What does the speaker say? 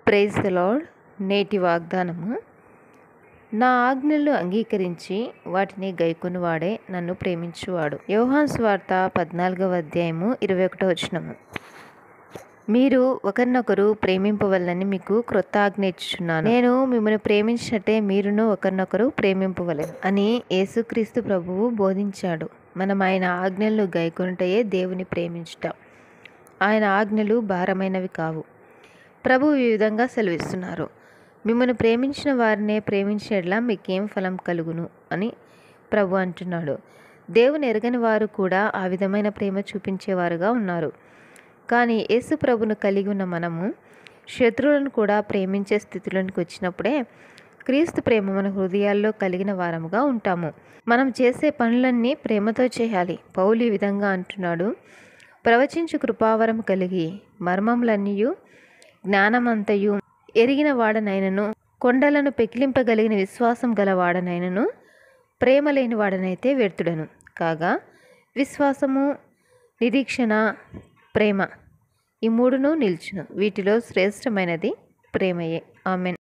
praise the lord నేటి వాగ్దానము నా ఆజ్ఞలు అంగీకరించి వాటిని గైకొనివాడే నన్ను ప్రేమించువాడు యోహాన్ స్వార్త పద్నాలుగవ అధ్యాయము ఇరవై ఒకటో వచనము మీరు ఒకరినొకరు ప్రేమింపవలని మీకు క్రొత్త ఆజ్ఞ ఇచ్చుచున్నాను నేను మిమ్మల్ని ప్రేమించినట్టే మీరును ఒకరినొకరు ప్రేమింపవలెను అని యేసుక్రీస్తు ప్రభువు బోధించాడు మనం ఆయన ఆజ్ఞలను గైకొనుటయే దేవుని ప్రేమించుట ఆయన ఆజ్ఞలు భారమైనవి కావు ప్రభు ఈ విధంగా సెలవిస్తున్నారు మిమ్మల్ని ప్రేమించిన వారినే ప్రేమించేట్లా మీకేం ఫలం కలుగును అని ప్రభు అంటున్నాడు దేవుని ఎరగని వారు కూడా ఆ విధమైన ప్రేమ చూపించేవారుగా ఉన్నారు కానీ యేసు ప్రభును కలిగి ఉన్న మనము శత్రువులను కూడా ప్రేమించే స్థితిలోనికి వచ్చినప్పుడే క్రీస్తు ప్రేమ మన హృదయాల్లో కలిగిన వారముగా ఉంటాము మనం చేసే పనులన్నీ ప్రేమతో చేయాలి పౌలు ఈ విధంగా అంటున్నాడు ప్రవచించు కృపావరం కలిగి మర్మములన్నీయు జ్ఞానమంతయు ఎరిగిన వాడనైనను కొండలను పెకిలింపగలిగిన విశ్వాసం గల వాడనైనను ప్రేమ లేని వాడనైతే వ్యర్థుడను కాగా విశ్వాసము నిరీక్షణ ప్రేమ ఈ మూడును నిల్చును వీటిలో శ్రేష్టమైనది ప్రేమయే ఆమెన్